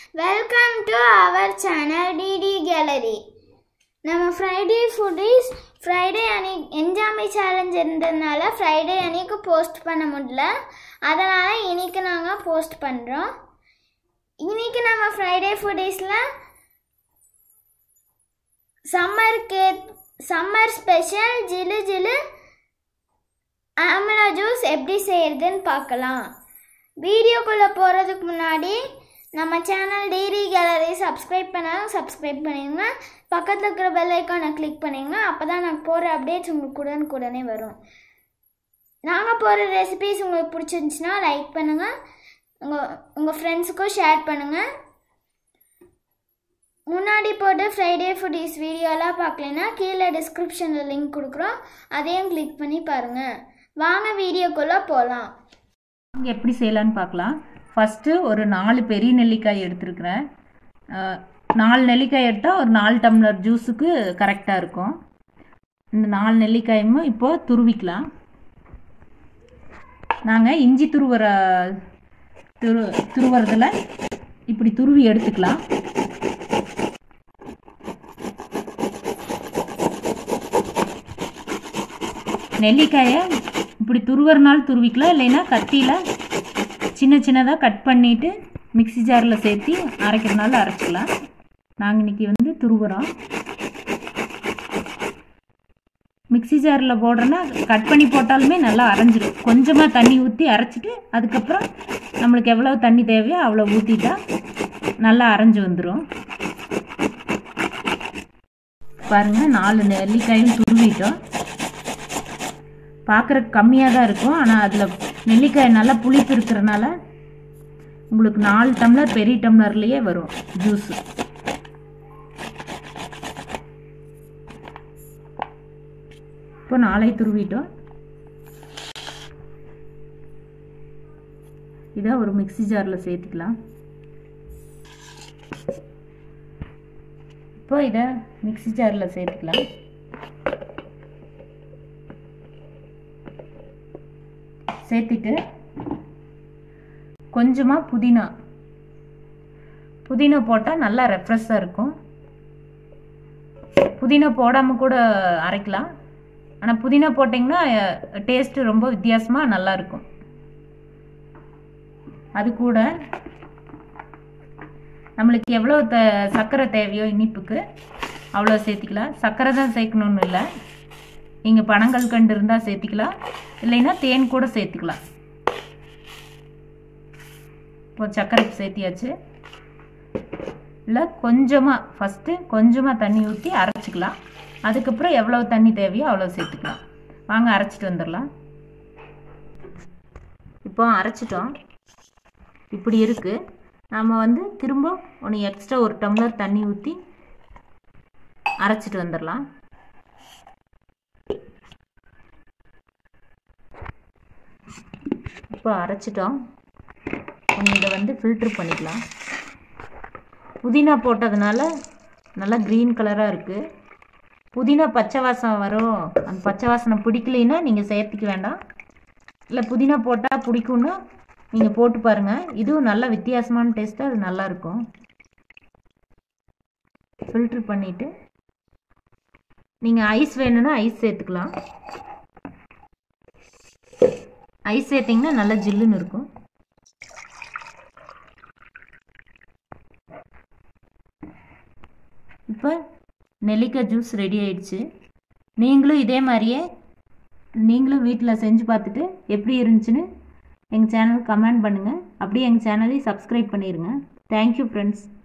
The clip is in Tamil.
welcome to our channel DD gallery நம்ம ஃப்ரைடே ஃபுட்டீஸ் ஃப்ரைடே அன்னைக்கு என்ஜாமி சேலஞ்ச் இருந்ததுனால ஃப்ரைடே அன்னைக்கு போஸ்ட் பண்ண முடியல அதனால் இன்னைக்கு நாங்கள் போஸ்ட் பண்ணுறோம் இன்னைக்கு நம்ம ஃப்ரைடே ஃபுட்டீஸில் சம்மர் கே சம்மர் ஸ்பெஷல் ஜிலு ஜிலு ஆம்லா ஜூஸ் எப்படி செய்யறதுன்னு பார்க்கலாம் வீடியோக்குள்ளே போகிறதுக்கு முன்னாடி நம்ம சேனல் டெய்ரி கேலரி சப்ஸ்கிரைப் பண்ணாலும் சப்ஸ்கிரைப் பண்ணிடுங்க பக்கத்தில் இருக்கிற பெல் ஐக்கானை கிளிக் பண்ணிடுங்க அப்போ தான் நாங்கள் போகிற அப்டேட்ஸ் உங்களுக்கு உடனுக்குடனே வரும் நாங்கள் போகிற ரெசிபீஸ் உங்களுக்கு பிடிச்சிருந்துச்சுன்னா லைக் பண்ணுங்கள் உங்கள் உங்கள் ஃப்ரெண்ட்ஸுக்கும் ஷேர் பண்ணுங்கள் முன்னாடி போட்டு ஃப்ரைடே ஃபுட்டீஸ் வீடியோலாம் பார்க்கலனா கீழே டிஸ்கிரிப்ஷனில் லிங்க் கொடுக்குறோம் அதையும் கிளிக் பண்ணி பாருங்கள் வாங்க வீடியோக்குள்ளே போகலாம் இங்கே எப்படி செய்யலான்னு பார்க்கலாம் ஃபஸ்ட்டு ஒரு நாலு பெரிய நெல்லிக்காய் எடுத்துருக்குறேன் அஹ், நாலு நெல்லிக்காய் எடுத்தால் ஒரு நாலு டம்ளர் ஜூஸுக்கு கரெக்டாக இருக்கும் இந்த நாலு நெல்லிக்காயும் இப்போ துருவிக்கலாம் நாங்கள் இஞ்சி துருவுற துரு துருவுறதுல இப்படி துருவி எடுத்துக்கலாம் நெல்லிக்காயை இப்படி துருவறனாலும் துருவிக்கலாம் இல்லைன்னா கத்தியில் சின்ன சின்னதாக கட் பண்ணிவிட்டு மிக்ஸி ஜாரில் சேர்த்து அரைக்கிறனால அரைச்சிக்கலாம் நாங்கள் இன்றைக்கி வந்து துருவுறோம் மிக்ஸி ஜாரில் போடுறோன்னா கட் பண்ணி போட்டாலுமே நல்லா அரைஞ்சிடும் கொஞ்சமாக தண்ணி ஊற்றி அரைச்சிட்டு அதுக்கப்புறம் நம்மளுக்கு எவ்வளோ தண்ணி தேவையோ அவ்வளோ ஊற்றிட்டா நல்லா அரைஞ்சு வந்துடும் பாருங்கள் நாலு நெல்லிக்காயும் துருவிட்டோம் பார்க்குறக்கு கம்மியாக தான் இருக்கும் ஆனால் அதில் நெல்லிக்காய் நல்லா புளிப்பு இருக்கிறனால உங்களுக்கு நாலு டம்ளர் பெரிய டம்ளர்லேயே வரும் ஜூஸு இப்போ நாளை துருவிட்டோம் இதை ஒரு மிக்ஸி ஜாரில் சேர்த்துக்கலாம் இப்போ இதை மிக்ஸி ஜாரில் சேர்த்துக்கலாம் சேர்த்துட்டு கொஞ்சமாக புதினா புதினா போட்டால் நல்லா ரெஃப்ரெஷ்ஷாக இருக்கும் புதினா போடாமல் கூட அரைக்கலாம் ஆனால் புதினா போட்டிங்கன்னா டேஸ்ட்டு ரொம்ப வித்தியாசமாக நல்லா இருக்கும் அது கூட நம்மளுக்கு எவ்வளோ த சர்க்கரை தேவையோ இனிப்புக்கு அவ்வளோ சேர்த்திக்கலாம் சர்க்கரை தான் சேர்க்கணுன்னு இல்லை நீங்கள் பனங்கள் கண்டு இருந்தால் சேர்த்திக்கலாம் இல்லைன்னா தேன் கூட சேர்த்துக்கலாம் இப்போ சர்க்கரை சேர்த்தியாச்சு இல்லை கொஞ்சமாக ஃபஸ்ட்டு கொஞ்சமாக தண்ணி ஊற்றி அரைச்சிக்கலாம் அதுக்கப்புறம் எவ்வளோ தண்ணி தேவையோ அவ்வளோ சேர்த்துக்கலாம் வாங்க அரைச்சிட்டு வந்துடலாம் இப்போ அரைச்சிட்டோம் இப்படி இருக்குது நாம் வந்து திரும்ப ஒன்று எக்ஸ்ட்ரா ஒரு டம்ளர் தண்ணி ஊற்றி அரைச்சிட்டு வந்துடலாம் இப்போ அரைச்சிட்டோம் நம்ம இதை வந்து ஃபில்ட்ரு பண்ணிக்கலாம் புதினா போட்டதுனால நல்லா க்ரீன் கலராக இருக்குது புதினா பச்சை வாசம் வரும் அந்த பச்சை வாசனை பிடிக்கலைன்னா நீங்கள் சேர்த்துக்க வேண்டாம் இல்லை புதினா போட்டால் பிடிக்கும்னா நீங்கள் போட்டு பாருங்கள் இதுவும் நல்ல வித்தியாசமான டேஸ்ட்டு அது நல்லாயிருக்கும் ஃபில்ட்ரு பண்ணிவிட்டு நீங்கள் ஐஸ் வேணும்னா ஐஸ் சேர்த்துக்கலாம் ஐஸ் சேர்த்திங்கன்னா நல்லா ஜில்லுன்னு இருக்கும் இப்போ நெல்லிக்காய் ஜூஸ் ரெடி ஆயிடுச்சு நீங்களும் இதே மாதிரியே நீங்களும் வீட்டில் செஞ்சு பார்த்துட்டு எப்படி இருந்துச்சுன்னு எங்கள் சேனல் கமெண்ட் பண்ணுங்கள் அப்படியே எங்கள் சேனலையும் சப்ஸ்கிரைப் பண்ணிடுங்க தேங்க்யூ ஃப்ரெண்ட்ஸ்